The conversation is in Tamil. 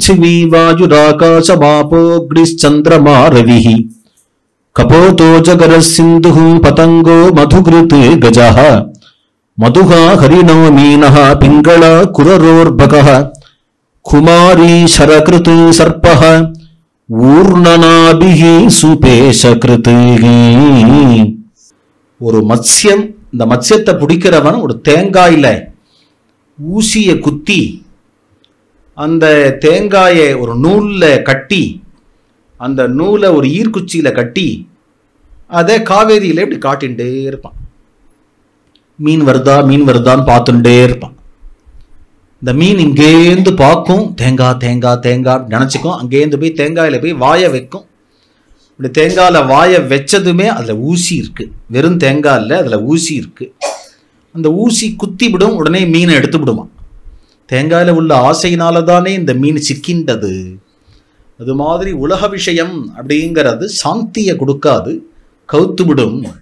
பிருத்திவி வாயுராகாசமாபோக்னிச்சந்திரமா ரவிः கபோதோ ஜகர சிந்து பதங்கோ மதுகிருத் கஜः மதுகா ஹரிணோ மீனः பிங்களா குரரோர்பகः குமாரி சரகிருத் சர்ப்பः ஊர்ணனாபிः சுபேஷகிருத் ஒரு மத்ஸ்யம் இந்த மத்ஸ்யத்தை பிடிக்கிறவன் ஒரு தேங்காயில ஊசிய குத்தி அந்த தேங்காயை ஒரு நூல்ல கட்டி அந்த நூலை ஒரு ஈர்க்குச்சியில கட்டி அதை காவேரியில இப்படி காட்டின்டே இருப்பான் மீன் வருதா மீன் வருதான்னு பார்த்துட்டே இருப்பான் இந்த மீன் இங்கேருந்து பார்க்கும் தேங்காய் தேங்காய் தேங்காய் நினச்சிக்கும் அங்கேருந்து போய் தேங்காயில போய் வாயை வைக்கும் இப்படி தேங்காயில வாயை வச்சதுமே அதில் ஊசி இருக்கு வெறும் தேங்காய் இல்லை அதில் ஊசி இருக்கு அந்த ஊசி குத்தி விடும் உடனே மீனை எடுத்து விடுமா தேங்காயில உள்ள ஆசையினால தானே இந்த மீன் சிக்கின்றது அது மாதிரி உலக விஷயம் அப்படிங்கிறது சாந்தியை கொடுக்காது கவுத்து விடும்